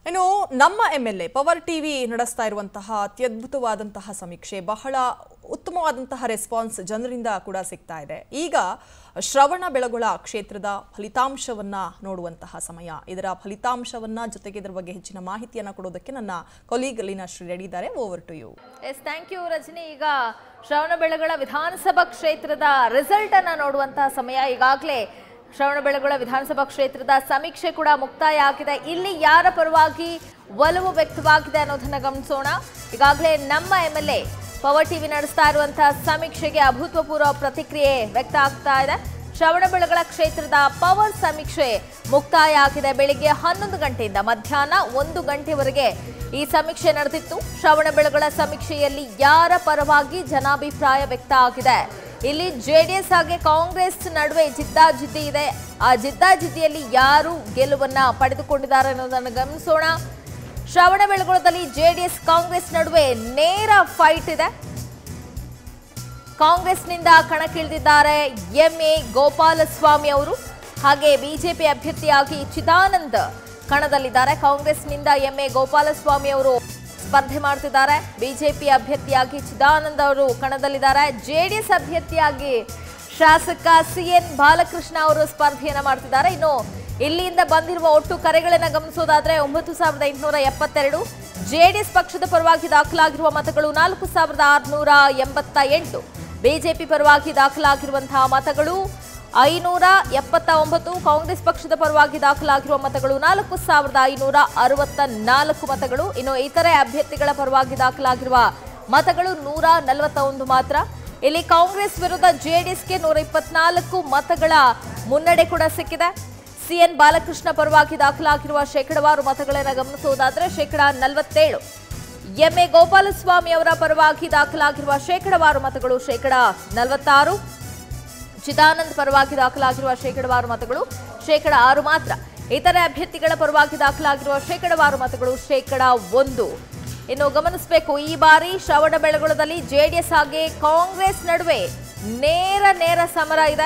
ಇನ್ನು ನಮ್ಮ M L A power TV ನಡೆಸ್ತಾ ಇರುವಂತಹ ಅತ್ಯದ್ಭುತವಾದಂತಹ ಸಮೀಕ್ಷೆ ಬಹಳ ಉತ್ತಮವಾದಂತಹ ರೆಸ್ಪಾನ್ಸ್ ಜನರಿಂದ ಕೂಡ ಸಿಗ್ತಾ ಇದೆ ಈಗ ಶ್ರವಣ ಬೆಳಗೊಳ ಕ್ಷೇತ್ರದ ಫಲಿತಾಂಶವನ್ನ ನೋಡುವಂತಹ ಸಮಯ ಇದರ ಫಲಿತಾಂಶವನ್ನ ಜೊತೆಗೆ ಇದರ ಬಗ್ಗೆ ಹೆಚ್ಚಿನ ಮಾಹಿತಿಯನ್ನ ಕೊಡೋದಕ್ಕೆ ನನ್ನ ಕೊಲೀಗ್ ಲೀನಾ ಶ್ರೀ ರೆಡಿ ಇದ್ದಾರೆ over to you yes thank you Rajani ಈಗ ಶ್ರವಣಬೆಳಗೊಳ ವಿಧಾನಸಭಾ ಕ್ಷೇತ್ರದ ರಿಸಲ್ಟ್ ಅನ್ನ ನೋಡುವಂತಹ ಸಮಯ ಈಗಾಗಲೇ ಶ್ರವಣಬೆಳಗೊಳ ವಿಧಾನಸಭಾ ಕ್ಷೇತ್ರದ ಸಮೀಕ್ಷೆ ಕೂಡ ಮುಕ್ತಾಯ ಆಗಿದೆ ಇಲ್ಲಿ ಯಾರ ಪರವಾಗಿ ಒಲವು ವ್ಯಕ್ತವಾಗಿದೆ ಅನ್ನೋದನ್ನ ಗಮನಿಸೋಣ ಈಗಾಗಲೇ ನಮ್ಮ M L A power TV ನಡೆಸ್ತಾ ಇರುವಂತಹ ಸಮೀಕ್ಷೆಗೆ ಅಭೂತಪೂರ್ವ ಪ್ರತಿಕ್ರಿಯೆ ವ್ಯಕ್ತ ಆಗ್ತಾ ಇದೆ ಶ್ರವಣಬೆಳಗೊಳ ಕ್ಷೇತ್ರದ ಪವರ್ ಸಮೀಕ್ಷೆ ಮುಕ್ತಾಯ ಆಗಿದೆ ಬೆಳಿಗ್ಗೆ ಹನ್ನೊಂದು ಗಂಟೆಯಿಂದ ಮಧ್ಯಾಹ್ನ ಒಂದು ಗಂಟೆವರೆಗೆ ಈ ಸಮೀಕ್ಷೆ ನಡೆದಿತ್ತು ಶ್ರವಣಬೆಳಗೊಳ ಸಮೀಕ್ಷೆಯಲ್ಲಿ ಯಾರ ಪರವಾಗಿ ಜನಾಭಿಪ್ರಾಯ ವ್ಯಕ್ತ ಆಗಿದೆ ಇಲ್ಲಿ ಜೆಡಿಎಸ್ ಹಾಗೆ ಕಾಂಗ್ರೆಸ್ ನಡುವೆ ಜಿದ್ದಾಜಿದ್ದಿ ಇದೆ ಆ ಜಿದ್ದಾಜಿದ್ದಿಯಲ್ಲಿ ಯಾರು ಗೆಲುವನ್ನ ಪಡೆದುಕೊಂಡಿದ್ದಾರೆ ಅನ್ನೋದನ್ನು ಗಮನಿಸೋಣ ಶ್ರವಣಬೆಳಗೊಳದಲ್ಲಿ ಜೆಡಿಎಸ್ ಕಾಂಗ್ರೆಸ್ ನಡುವೆ ನೇರ ಫೈಟ್ ಇದೆ ಕಾಂಗ್ರೆಸ್ನಿಂದ ಕಣಕ್ಕಿಳಿದಿದ್ದಾರೆ ಎಂ ಎ ಗೋಪಾಲಸ್ವಾಮಿ ಅವರು ಹಾಗೆ ಬಿಜೆಪಿ ಅಭ್ಯರ್ಥಿಯಾಗಿ ಚಿದಾನಂದ್ ಕಣದಲ್ಲಿದ್ದಾರೆ ಕಾಂಗ್ರೆಸ್ನಿಂದ ಎಂ ಎ ಗೋಪಾಲಸ್ವಾಮಿ ಅವರು ಸ್ಪರ್ಧೆ ಮಾಡ್ತಿದ್ದಾರೆ ಬಿಜೆಪಿ ಅಭ್ಯರ್ಥಿಯಾಗಿ ಚಿದಾನಂದ್ ಅವರು ಕಣದಲ್ಲಿದ್ದಾರೆ ಜೆಡಿಎಸ್ ಅಭ್ಯರ್ಥಿಯಾಗಿ ಶಾಸಕ ಸಿ ಎನ್ ಬಾಲಕೃಷ್ಣ ಅವರು ಸ್ಪರ್ಧೆಯನ್ನ ಮಾಡ್ತಿದ್ದಾರೆ ಇನ್ನು ಇಲ್ಲಿಂದ ಬಂದಿರುವ ಒಟ್ಟು ಕರೆಗಳನ್ನ ಗಮನಿಸೋದಾದ್ರೆ ಒಂಬತ್ತು ಸಾವಿರದ ಎಂಟುನೂರ ಎಪ್ಪತ್ತೆರಡು ಜೆಡಿಎಸ್ ಪಕ್ಷದ ಪರವಾಗಿ ದಾಖಲಾಗಿರುವ ಮತಗಳು ನಾಲ್ಕು ಸಾವಿರದ ಆರುನೂರ ಎಂಬತ್ತ ಎಂಟು ಬಿಜೆಪಿ ಪರವಾಗಿ ದಾಖಲಾಗಿರುವಂತಹ ಮತಗಳು ಐನೂರ ಎಪ್ಪತ್ತ ಒಂಬತ್ತು ಕಾಂಗ್ರೆಸ್ ಪಕ್ಷದ ಪರವಾಗಿ ದಾಖಲಾಗಿರುವ ಮತಗಳು ನಾಲ್ಕು ಸಾವಿರದ ಐನೂರ ಅರವತ್ತ ನಾಲ್ಕು ಮತಗಳು ಇನ್ನು ಇತರೆ ಅಭ್ಯರ್ಥಿಗಳ ಪರವಾಗಿ ದಾಖಲಾಗಿರುವ ಮತಗಳು ನೂರ ನಲವತ್ತ ಒಂದು ಮಾತ್ರ ಇಲ್ಲಿ ಕಾಂಗ್ರೆಸ್ ವಿರುದ್ಧ ಜೆಡಿಎಸ್ಗೆ ನೂರ ಇಪ್ಪತ್ನಾಲ್ಕು ಮತಗಳ ಮುನ್ನಡೆ ಕೂಡ ಸಿಕ್ಕಿದೆ ಸಿಎನ್ ಬಾಲಕೃಷ್ಣ ಪರವಾಗಿ ದಾಖಲಾಗಿರುವ ಶೇಕಡವಾರು ಮತಗಳನ್ನು ಗಮನಿಸುವುದಾದರೆ ಶೇಕಡ ನಲವತ್ತೇಳು ಎಂಎ ಗೋಪಾಲಸ್ವಾಮಿ ಅವರ ಪರವಾಗಿ ದಾಖಲಾಗಿರುವ ಶೇಕಡವಾರು ಮತಗಳು ಶೇಕಡ ನಲವತ್ತಾರು ಚಿದಾನಂದ್ ಪರವಾಗಿ ದಾಖಲಾಗಿರುವ ಶೇಕಡವಾರು ಮತಗಳು ಶೇಕಡ ಆರು ಮಾತ್ರ ಇತರೆ ಅಭ್ಯರ್ಥಿಗಳ ಪರವಾಗಿ ದಾಖಲಾಗಿರುವ ಶೇಕಡವಾರು ಮತಗಳು ಶೇಕಡ ಒಂದು ಇನ್ನು ಗಮನಿಸಬೇಕು ಈ ಬಾರಿ ಶ್ರವಣಬೆಳಗೊಳದಲ್ಲಿ ಜೆಡಿಎಸ್ ಹಾಗೆ ಕಾಂಗ್ರೆಸ್ ನಡುವೆ ನೇರ ನೇರ ಸಮರ ಇದೆ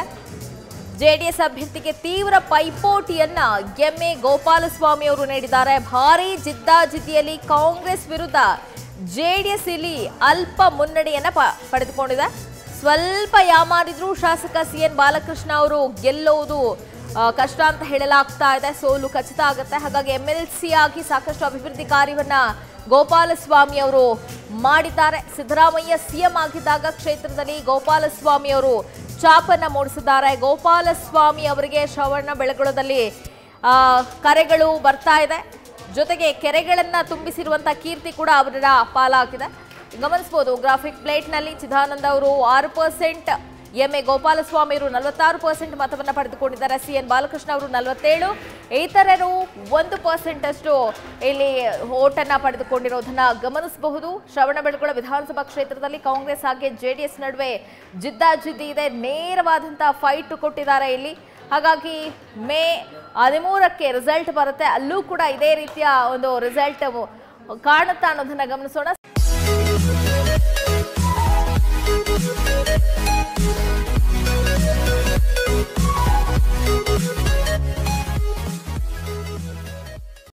ಜೆಡಿಎಸ್ ಅಭ್ಯರ್ಥಿಗೆ ತೀವ್ರ ಪೈಪೋಟಿಯನ್ನ ಎಂಎ ಗೋಪಾಲಸ್ವಾಮಿ ಅವರು ನೀಡಿದ್ದಾರೆ ಭಾರೀ ಜಿದ್ದಾಜಿದ್ದಿಯಲ್ಲಿ ಕಾಂಗ್ರೆಸ್ ವಿರುದ್ಧ ಜೆಡಿಎಸ್ ಇಲ್ಲಿ ಅಲ್ಪ ಮುನ್ನಡೆಯನ್ನ ಪ- ಪಡೆದುಕೊಂಡಿದೆ ಸ್ವಲ್ಪ ಯಾಮಾರಿದ್ರು ಶಾಸಕ ಸಿ ಎನ್ ಬಾಲಕೃಷ್ಣ ಅವರು ಗೆಲ್ಲುವುದು ಆ, ಕಷ್ಟ ಅಂತ ಹೇಳಲಾಗ್ತಾ ಇದೆ ಸೋಲು ಖಚಿತ ಆಗುತ್ತೆ ಹಾಗಾಗಿ ಎಂ ಎಲ್ ಸಿ ಆಗಿ ಸಾಕಷ್ಟು ಅಭಿವೃದ್ಧಿ ಕಾರ್ಯವನ್ನ ಗೋಪಾಲಸ್ವಾಮಿ ಅವರು ಮಾಡಿದ್ದಾರೆ ಸಿದ್ದರಾಮಯ್ಯ ಸಿಎಂ ಆಗಿದ್ದಾಗ ಕ್ಷೇತ್ರದಲ್ಲಿ ಗೋಪಾಲಸ್ವಾಮಿ ಅವರು ಚಾಪನ್ನ ಮೂಡಿಸಿದ್ದಾರೆ ಗೋಪಾಲಸ್ವಾಮಿ ಅವರಿಗೆ ಶ್ರವಣ ಬೆಳಗೊಳದಲ್ಲಿ ಆ, ಕರೆಗಳು ಬರ್ತಾ ಇದೆ ಜೊತೆಗೆ ಕೆರೆಗಳನ್ನ ತುಂಬಿಸಿರುವಂತ ಕೀರ್ತಿ ಕೂಡ ಅವರ ಪಾಲಾಗಿದೆ ಗಮನಿಸಬಹುದು ಗ್ರಾಫಿಕ್ ಪ್ಲೇಟ್ನಲ್ಲಿ ಚಿದಾನಂದ ಅವರು ಆರು ಪರ್ಸೆಂಟ್ ಎಂ ಎ ಗೋಪಾಲಸ್ವಾಮಿ ಅವರು ನಲವತ್ತಾರು ಪರ್ಸೆಂಟ್ ಮತವನ್ನು ಪಡೆದುಕೊಂಡಿದ್ದಾರೆ ಸಿ ಎನ್ ಬಾಲಕೃಷ್ಣ ಅವರು ನಲವತ್ತೇಳು ಇತರರು ಒಂದು ಪರ್ಸೆಂಟ್ ಅಷ್ಟು ಇಲ್ಲಿ ಓಟನ್ನ ಪಡೆದುಕೊಂಡಿರೋದನ್ನ ಗಮನಿಸಬಹುದು ಶ್ರವಣಬೆಳಗೊಳ ವಿಧಾನಸಭಾ ಕ್ಷೇತ್ರದಲ್ಲಿ ಕಾಂಗ್ರೆಸ್ ಹಾಗೆ ಜೆಡಿಎಸ್ ನಡುವೆ ಜಿದ್ದಾಜಿದ್ದಿ ಇದೆ ನೇರವಾದಂತಹ ಫೈಟ್ ಕೊಟ್ಟಿದ್ದಾರೆ ಇಲ್ಲಿ ಹಾಗಾಗಿ ಮೇ ಹದಿಮೂರಕ್ಕೆ ರಿಸಲ್ಟ್ ಬರುತ್ತೆ ಅಲ್ಲೂ ಕೂಡ ಇದೇ ರೀತಿಯ ಒಂದು ರಿಸಲ್ಟ್ ಕಾಣುತ್ತಾ ಅನ್ನೋದನ್ನ ಗಮನಿಸೋಣ